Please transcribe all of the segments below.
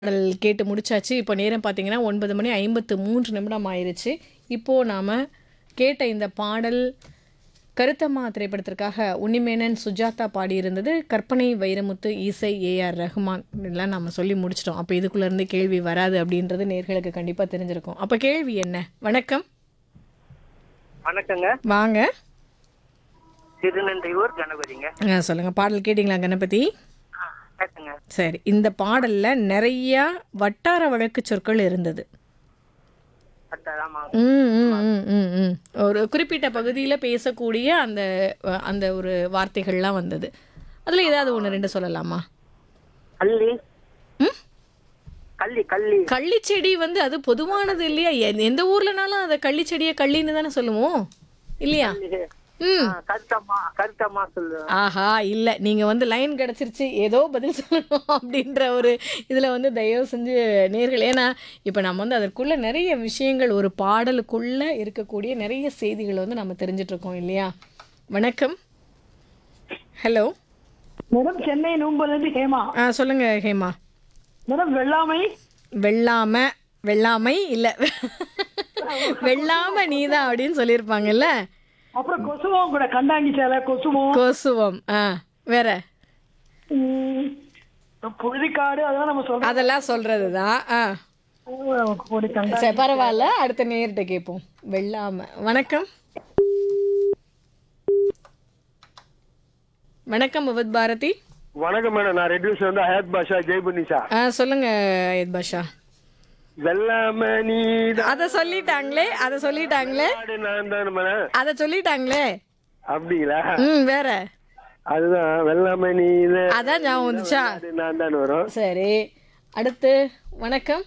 பாடல் கேட்டு முடிச்சாச்சு இப்போ நேரம் பார்த்தீங்கன்னா ஒன்பது மணி ஐம்பத்து மூன்று நிமிடம் ஆயிருச்சு இப்போது நாம் கேட்ட இந்த பாடல் கருத்தம்மா திரைப்படத்திற்காக உன்னிமேனன் சுஜாதா பாடியிருந்தது கற்பனை வைரமுத்து இசை ஏஆர் ரஹ்மான் இதெல்லாம் நம்ம சொல்லி முடிச்சிட்டோம் அப்போ இதுக்குள்ளேருந்து கேள்வி வராது அப்படின்றது நேர்களுக்கு கண்டிப்பாக தெரிஞ்சிருக்கும் அப்போ கேள்வி என்ன வணக்கம் வணக்கங்க வாங்க திருநன்றையூர் கணபதிங்க ஆ, சொல்லுங்க பாடல் கேட்டிங்களா கணபதி ஆ, கேட்டுங்க சரி இந்த பாடலில் நிறையா வட்டார வழக்கு சொற்கள் இருந்தது பத்தாதாமா ம், ம், ம், ம், ம். ஒரு குறிப்பிட்ட பகுதியில் பேசக்கூடிய அந்த அஹ், அந்த ஒரு வார்த்தைகள்லாம் வந்தது அதில் ஏதாவது ஒன்று ரெண்டு சொல்லலாமா கள்ளி ம் கள்ளி கள்ளி கள்ளிச்செடி வந்து அது பொதுவானது இல்லையா எ- எந்த ஊர்லனாலும் அதை கள்ளிச்செடியை கள்ளின்னு தானே சொல்லுவோம் இல்லையா ம் ஆ, கருத்தம்மா கருத்தம்மா சொல்லு ஆஹா இல்லை நீங்கள் வந்து லைன் கிடச்சிருச்சு ஏதோ பதில் சொல்லணும் அப்படின்ற ஒரு இதில் வந்து தயவு செஞ்சு நேர்கள் ஏன்னா இப்போ நம்ம வந்து அதற்குள்ளே நிறைய விஷயங்கள் ஒரு பாடலுக்குள்ளே இருக்கக்கூடிய நிறைய செய்திகளை வந்து நம்ம தெரிஞ்சிட்டு இருக்கோம் இல்லையா வணக்கம் ஹலோ மேடம் சென்னை நூம்பலேருந்து ஹேமா ஆ சொல்லுங்கள் ஹேமா மேடம் வெள்ளாமை வெள்ளாமை வெள்ளாமை இல்லை வெள்ளாமை நீதான் அப்படின்னு சொல்லியிருப்பாங்கல்ல அப்புறம் கொசுவம் கூட கண்டாங்கி சேலை கொசுவம் கொசுவம் ஆ வேற உம், புழுதிக்காடு அதெல்லாம் நம்ம சொல்றோம் அதெல்லாம் சொல்கிறது தான் ஆ ஒரு கண்டா சரி பரவாயில்ல அடுத்த நேர்கிட்ட கேட்போம் வெள்ளாம வணக்கம் வணக்கம் முகத் பாரதி வணக்கம் மேடம் நான் ரெட்யூஸ் வந்து ஹயத் பாஷா ஜெய்புனிஷா ஆ சொல்லுங்க எத் பாஷா வெள்ளாம நீ அதை சொல்லிட்டாங்களே அதை சொல்லிட்டாங்களே நான் தான் மேடம் அதை சொல்லிட்டாங்களே அப்படிங்களா ம் வேற அதுதான் வெள்ளாம நீ அதான் ஞாபகம் வந்துச்சா நான் தான் வரும் சரி அடுத்து வணக்கம்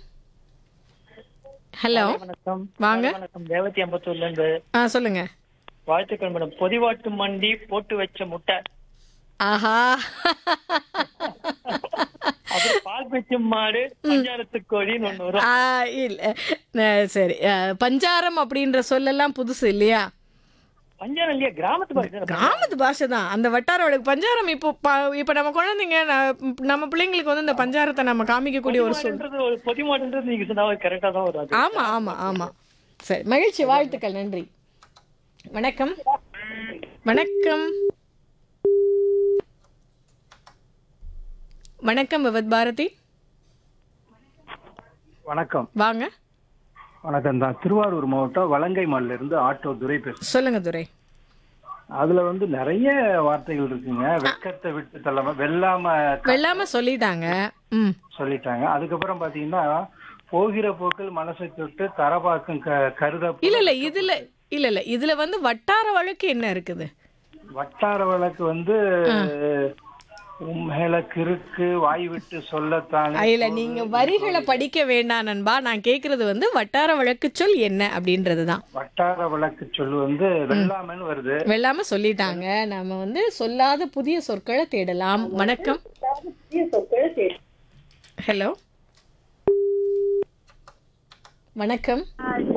ஹலோ வணக்கம் வாங்க வணக்கம் தேவதி அம்பத்தூர்ல இருந்து ஆ சொல்லுங்க வாழ்த்துக்கள் மேடம் பொதிவாட்டு மண்டி போட்டு வச்ச முட்டை ஆஹா அப்புறம் பால் வச்சும் மாடு பஞ்சாரத்து கோழின்னு ஒண்ணு வரும் ஆ, இல்ல ந- சரி ஆ, பஞ்சாரம் அப்படின்ற சொல்லெல்லாம் புதுசு இல்லையா பஞ்சாரம் இல்லையா கிராமத்து பாருங்க கிராமத்து பாஷை தான் அந்த வட்டார வழக்கு பஞ்சாரம் இப்போ ப- இப்போ நம்ம குழந்தைங்க ந- நம்ம பிள்ளைங்களுக்கு வந்து இந்த பஞ்சாரத்தை நம்ம காமிக்கக்கூடிய ஒரு சொல் ஒரு பொதி மாடுன்றது நீங்க சொன்னா கரெக்டா தான் வரும் அது ஆமா ஆமா ஆமா சரி மகிழ்ச்சி வாழ்த்துக்கள் நன்றி வணக்கம் வணக்கம் வணக்கம் விவத் பாரதி வணக்கம் வாங்க வணக்கம் தான் திருவாரூர் மாவட்டம் வலங்கை மால்ல இருந்து ஆட்டோ துரை பேசுறேன் சொல்லுங்க துரை அதுல வந்து நிறைய வார்த்தைகள் இருக்குங்க வெக்கத்தை விட்டு தள்ளாம வெல்லாம க- வெள்ளாம சொல்லிட்டாங்க ம் சொல்லிட்டாங்க அதுக்கப்புறம் பாத்தீங்கன்னா போகிற போக்கில் மனசை தொட்டு தரபாக்கும் க- கருத இல்ல இல்ல இதுல இல்ல இல்ல இதுல வந்து வட்டார வழக்கு என்ன இருக்குது வட்டார வழக்கு வந்து மேல கிறுக்கு வாய் விட்டு சொல்லத்தானே இல்ல நீங்க வரிகளை படிக்க வேண்டாம் நண்பா நான் கேக்குறது வந்து வட்டார வழக்கு சொல் என்ன அப்படின்றது தான் வட்டார வழக்கு சொல்லு வந்து வெள்ளாமன்னு வருது வெள்ளாம சொல்லிட்டாங்க நாம வந்து சொல்லாத புதிய சொற்களை தேடலாம் வணக்கம் ஹலோ வணக்கம்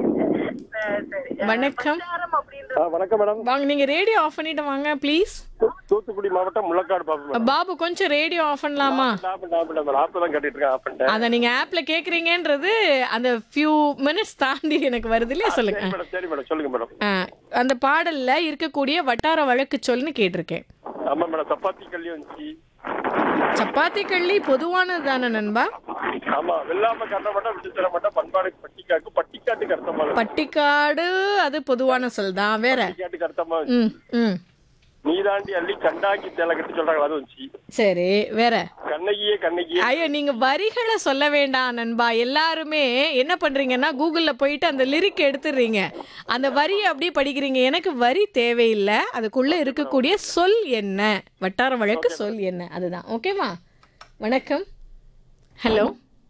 வணக்கம் வணக்கம் மேடம் வாங்க நீங்க ரேடியோ ஆஃப் பண்ணிட்டு வாங்க ப்ளீஸ் தூத்துக்குடி மாவட்டம் முள்ளக்காடு பாப்பா பாபு கொஞ்சம் ரேடியோ ஆஃப் பண்ணலாமா மேடம் ஆப் தான் கேட்டுட்டு இருக்கேன் ஆஃப் பண்ணிட்டேன் அதை நீங்க ஆப்ல கேக்குறீங்கன்றது அந்த ஃபியூ மினிட்ஸ் தாண்டி எனக்கு வருது இல்லையா சொல்லுங்க சரி மேடம் சரி மேடம் சொல்லுங்க மேடம் ஆ, அந்த பாடல்ல இருக்கக்கூடிய வட்டார வழக்கு சொல்னு கேட்டிருக்கேன் ஆமா மேடம் சப்பாத்தி கல்லி வந்துச்சு சப்பாத்தி கள்ளி பொதுவானது தானே நண்பா ஆமா வெள்ளாம கட்ட மாட்டா விட்டு தர மாட்டா பண்பாடு பட்டிக்காக்கு பட்டிக்காட்டுக்கு அர்த்தமா இருக்கு. பட்டிக்காடு அது பொதுவான சொல் தான் வேற பட்டிக்காட்டுக்கு அர்த்தமா வந்துச்சு. ம் ம் நீதாண்டி அள்ளி கண்டாங்கி தேலை கட்டி சொல்றாங்க அது வந்துச்சு சரி வேற கண்ணகியே கண்ணகியே ஐயோ நீங்க வரிகளை சொல்ல வேண்டாம் நண்பா எல்லாருமே என்ன பண்றீங்கன்னா கூகுள்ல போயிட்டு அந்த லிரிக் எடுத்துடுறீங்க அந்த வரியை அப்படியே படிக்கிறீங்க எனக்கு வரி தேவையில்லை அதுக்குள்ள இருக்கக்கூடிய சொல் என்ன வட்டார வழக்கு சொல் என்ன அதுதான் ஓகேவா வணக்கம் ஹலோ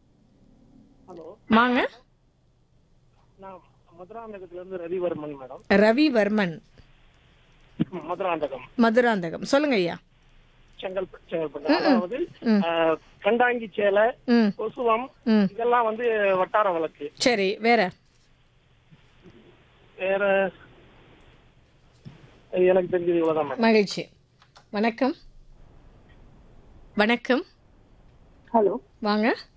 வாங்க நான் மதுராந்தகத்துல இருந்து ரவிவர்மன் மேடம் ரவிவர்மன் மதுராந்தகம் மதுராந்தகம் சொல்லுங்க ஐயா செங்கல்பட்டு செங்கல்பட்டு அதாவது ஆஹ், கண்டாங்கி சேலை ம் கொசுவம் ம் இதெல்லாம் வந்து வட்டார வழக்கு சரி வேற வேற எனக்கு தெரிஞ்சது இவ்வளவுதான் மேடம் மகிழ்ச்சி வணக்கம் வணக்கம் ஹலோ வாங்க